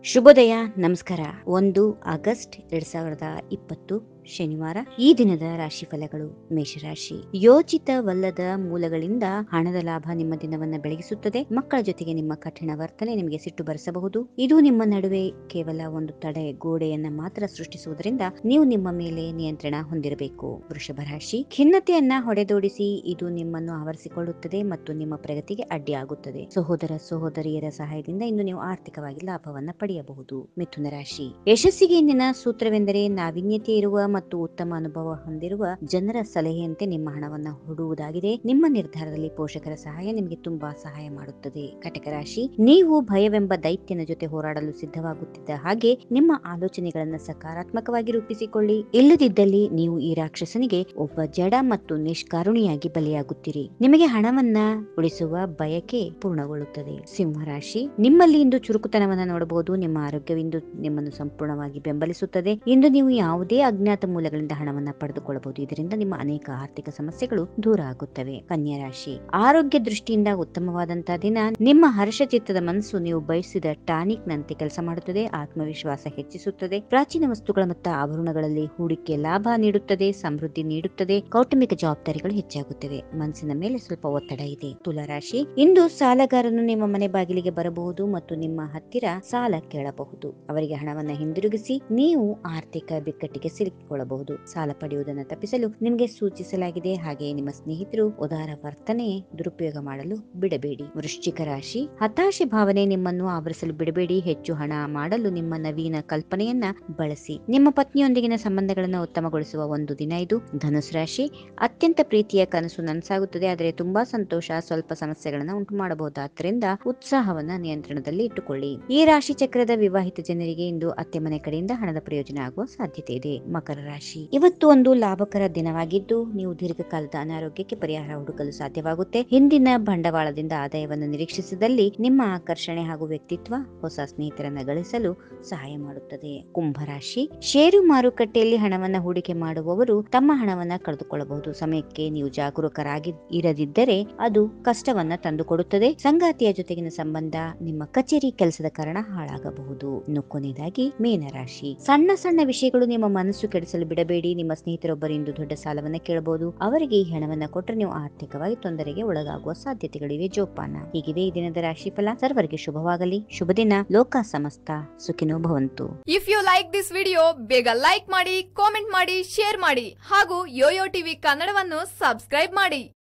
ಶುಭೋದಯ ನಮಸ್ಕಾರ ಒಂದು ಆಗಸ್ಟ್ ಎರಡ್ ಸಾವಿರದ ಇಪ್ಪತ್ತು ಶನಿವಾರ ಈ ದಿನದ ರಾಶಿ ಫಲಗಳು ಮೇಷರಾಶಿ ಯೋಚಿತವಲ್ಲದ ಮೂಲಗಳಿಂದ ಹಣದ ಲಾಭ ನಿಮ್ಮ ದಿನವನ್ನ ಬೆಳಗಿಸುತ್ತದೆ ಮಕ್ಕಳ ಜೊತೆಗೆ ನಿಮ್ಮ ಕಠಿಣ ವರ್ತನೆ ನಿಮಗೆ ಸಿಟ್ಟು ಬರೆಸಬಹುದು ಇದು ನಿಮ್ಮ ನಡುವೆ ಕೇವಲ ಒಂದು ತಡೆ ಗೋಡೆಯನ್ನ ಮಾತ್ರ ಸೃಷ್ಟಿಸುವುದರಿಂದ ನೀವು ನಿಮ್ಮ ಮೇಲೆ ನಿಯಂತ್ರಣ ಹೊಂದಿರಬೇಕು ವೃಷಭ ರಾಶಿ ಖಿನ್ನತೆಯನ್ನ ಹೊಡೆದೋಡಿಸಿ ಇದು ನಿಮ್ಮನ್ನು ಆವರಿಸಿಕೊಳ್ಳುತ್ತದೆ ಮತ್ತು ನಿಮ್ಮ ಪ್ರಗತಿಗೆ ಅಡ್ಡಿಯಾಗುತ್ತದೆ ಸಹೋದರ ಸಹೋದರಿಯರ ಸಹಾಯದಿಂದ ಇಂದು ನೀವು ಆರ್ಥಿಕವಾಗಿ ಲಾಭವನ್ನ ಪಡೆಯಬಹುದು ಮಿಥುನ ರಾಶಿ ಯಶಸ್ಸಿಗೆ ಇಂದಿನ ಸೂತ್ರವೆಂದರೆ ನಾವೀನ್ಯತೆ ಇರುವ ಮತ್ತು ಉತ್ತಮ ಅನುಭವ ಹೊಂದಿರುವ ಜನರ ಸಲಹೆಯಂತೆ ನಿಮ್ಮ ಹಣವನ್ನ ಹೂಡುವುದಾಗಿದೆ ನಿಮ್ಮ ನಿರ್ಧಾರದಲ್ಲಿ ಪೋಷಕರ ಸಹಾಯ ನಿಮಗೆ ತುಂಬಾ ಸಹಾಯ ಮಾಡುತ್ತದೆ ಕಟಕ ರಾಶಿ ನೀವು ಭಯವೆಂಬ ದೈತ್ಯನ ಜೊತೆ ಹೋರಾಡಲು ಸಿದ್ಧವಾಗುತ್ತಿದ್ದ ಹಾಗೆ ನಿಮ್ಮ ಆಲೋಚನೆಗಳನ್ನ ಸಕಾರಾತ್ಮಕವಾಗಿ ರೂಪಿಸಿಕೊಳ್ಳಿ ಇಲ್ಲದಿದ್ದಲ್ಲಿ ನೀವು ಈ ರಾಕ್ಷಸನಿಗೆ ಒಬ್ಬ ಜಡ ಮತ್ತು ನಿಷ್ಕಾರುಣಿಯಾಗಿ ಬಲಿಯಾಗುತ್ತೀರಿ ನಿಮಗೆ ಹಣವನ್ನ ಉಳಿಸುವ ಬಯಕೆ ಪೂರ್ಣಗೊಳ್ಳುತ್ತದೆ ಸಿಂಹರಾಶಿ ನಿಮ್ಮಲ್ಲಿ ಇಂದು ಚುರುಕುತನವನ್ನ ನೋಡಬಹುದು ನಿಮ್ಮ ಆರೋಗ್ಯವಿಂದು ನಿಮ್ಮನ್ನು ಸಂಪೂರ್ಣವಾಗಿ ಬೆಂಬಲಿಸುತ್ತದೆ ಇಂದು ನೀವು ಯಾವುದೇ ಅಜ್ಞಾತ ಮೂಲಗಳಿಂದ ಹಣವನ್ನ ಪಡೆದುಕೊಳ್ಳಬಹುದು ಇದರಿಂದ ನಿಮ್ಮ ಅನೇಕ ಆರ್ಥಿಕ ಸಮಸ್ಯೆಗಳು ದೂರ ಆಗುತ್ತವೆ ಕನ್ಯಾ ರಾಶಿ ಆರೋಗ್ಯ ದೃಷ್ಟಿಯಿಂದ ಉತ್ತಮವಾದಂತಹ ದಿನ ನಿಮ್ಮ ಹರ್ಷಚಿತ್ತದ ಮನಸ್ಸು ನೀವು ಬಯಸಿದ ಟಾನಿಕ್ ನಂತೆ ಕೆಲಸ ಮಾಡುತ್ತದೆ ಆತ್ಮವಿಶ್ವಾಸ ಹೆಚ್ಚಿಸುತ್ತದೆ ಪ್ರಾಚೀನ ವಸ್ತುಗಳ ಮತ್ತು ಆಭರಣಗಳಲ್ಲಿ ಹೂಡಿಕೆ ಲಾಭ ನೀಡುತ್ತದೆ ಸಮೃದ್ಧಿ ನೀಡುತ್ತದೆ ಕೌಟುಂಬಿಕ ಜವಾಬ್ದಾರಿಗಳು ಹೆಚ್ಚಾಗುತ್ತವೆ ಮನಸ್ಸಿನ ಮೇಲೆ ಸ್ವಲ್ಪ ಒತ್ತಡ ಇದೆ ತುಲಾರಾಶಿ ಇಂದು ಸಾಲಗಾರನು ನಿಮ್ಮ ಮನೆ ಬಾಗಿಲಿಗೆ ಬರಬಹುದು ಮತ್ತು ನಿಮ್ಮ ಹತ್ತಿರ ಸಾಲ ಕೇಳಬಹುದು ಅವರಿಗೆ ಹಣವನ್ನ ಹಿಂದಿರುಗಿಸಿ ನೀವು ಆರ್ಥಿಕ ಬಿಕ್ಕಟ್ಟಿಗೆ ಸಿಲುಕಿಕೊಳ್ಳಬಹುದು ಸಾಲ ಪಡೆಯುವುದನ್ನು ತಪ್ಪಿಸಲು ನಿಮಗೆ ಸೂಚಿಸಲಾಗಿದೆ ಹಾಗೆಯೇ ನಿಮ್ಮ ಸ್ನೇಹಿತರು ಉದಾರ ವರ್ತನೆ ದುರುಪಯೋಗ ಮಾಡಲು ಬಿಡಬೇಡಿ ವೃಶ್ಚಿಕ ರಾಶಿ ಹತಾಶೆ ಭಾವನೆ ನಿಮ್ಮನ್ನು ಆವರಿಸಲು ಬಿಡಬೇಡಿ ಹೆಚ್ಚು ಹಣ ಮಾಡಲು ನಿಮ್ಮ ನವೀನ ಕಲ್ಪನೆಯನ್ನ ಬಳಸಿ ನಿಮ್ಮ ಪತ್ನಿಯೊಂದಿಗಿನ ಸಂಬಂಧಗಳನ್ನು ಉತ್ತಮಗೊಳಿಸುವ ಒಂದು ದಿನ ಇದು ಧನುಸ್ ರಾಶಿ ಅತ್ಯಂತ ಪ್ರೀತಿಯ ಕನಸು ನನಸಾಗುತ್ತದೆ ಆದರೆ ತುಂಬಾ ಸಂತೋಷ ಸ್ವಲ್ಪ ಸಮಸ್ಯೆಗಳನ್ನ ಉಂಟು ಮಾಡಬಹುದಾದ್ದರಿಂದ ಉತ್ಸಾಹವನ್ನ ನಿಯಂತ್ರಣದಲ್ಲಿ ಇಟ್ಟುಕೊಳ್ಳಿ ಈ ರಾಶಿ ಚಕ್ರದ ವಿವಾಹಿತ ಜನರಿಗೆ ಇಂದು ಅತ್ತೆ ಮನೆ ಕಡೆಯಿಂದ ಹಣದ ಪ್ರಯೋಜನ ಆಗುವ ಸಾಧ್ಯತೆ ಇದೆ ಮಕರ ರಾಶಿ ಇವತ್ತು ಒಂದು ಲಾಭಕರ ದಿನವಾಗಿದ್ದು ನೀವು ದೀರ್ಘಕಾಲದ ಅನಾರೋಗ್ಯಕ್ಕೆ ಪರಿಹಾರ ಹುಡುಕಲು ಸಾಧ್ಯವಾಗುತ್ತೆ ಹಿಂದಿನ ಬಂಡವಾಳದಿಂದ ಆದಾಯವನ್ನು ನಿರೀಕ್ಷಿಸಿದಲ್ಲಿ ನಿಮ್ಮ ಆಕರ್ಷಣೆ ಹಾಗೂ ವ್ಯಕ್ತಿತ್ವ ಹೊಸ ಸ್ನೇಹಿತರನ್ನ ಗಳಿಸಲು ಸಹಾಯ ಮಾಡುತ್ತದೆ ಕುಂಭರಾಶಿ ಷೇರು ಮಾರುಕಟ್ಟೆಯಲ್ಲಿ ಹಣವನ್ನ ಹೂಡಿಕೆ ಮಾಡುವವರು ತಮ್ಮ ಹಣವನ್ನ ಕಳೆದುಕೊಳ್ಳಬಹುದು ಸಮಯಕ್ಕೆ ನೀವು ಜಾಗರೂಕರಾಗಿ ಇರದಿದ್ದರೆ ಅದು ಕಷ್ಟವನ್ನ ತಂದುಕೊಡುತ್ತದೆ ಸಂಗಾತಿಯ ಜೊತೆಗಿನ ಸಂಬಂಧ ನಿಮ್ಮ ಕಚೇರಿ ಕೆಲಸದ ಕಾರಣ ಹಾಳಾಗಬಹುದು ಇನ್ನು ಕೊನೆಯದಾಗಿ ಮೀನರಾಶಿ ಸಣ್ಣ ಸಣ್ಣ ವಿಷಯಗಳು ನಿಮ್ಮ ಮನಸ್ಸು ಕೆಡಿಸಲು ಬಿಡಬೇಡಿ ನಿಮ್ಮ ಸ್ನೇಹಿತರೊಬ್ಬರು ಇಂದು ದೊಡ್ಡ ಸಾಲವನ್ನ ಕೇಳಬಹುದು ಅವರಿಗೆ ಈ ಹಣವನ್ನ ಕೊಟ್ಟರೆ ನೀವು ಆರ್ಥಿಕವಾಗಿ ತೊಂದರೆಗೆ ಒಳಗಾಗುವ ಸಾಧ್ಯತೆಗಳಿವೆ ಜೋಪಾನ ಹೀಗಿದೆ ಈ ದಿನದ ರಾಶಿಫಲ ಸರ್ವರಿಗೆ ಶುಭವಾಗಲಿ ಶುಭ ದಿನ ಲೋಕ ಸಮಸ್ತ ಸುಖಿನೋ ಭವಂತು if you like this video ಬೇಗ ಲೈಕ್ ಮಾಡಿ ಕಾಮೆಂಟ್ ಮಾಡಿ ಶೇರ್ ಮಾಡಿ ಹಾಗೂ ಯೋಯೋ ಟಿವಿ ಕನ್ನಡವನ್ನು ಸಬ್ಸ್ಕ್ರೈಬ್ ಮಾಡಿ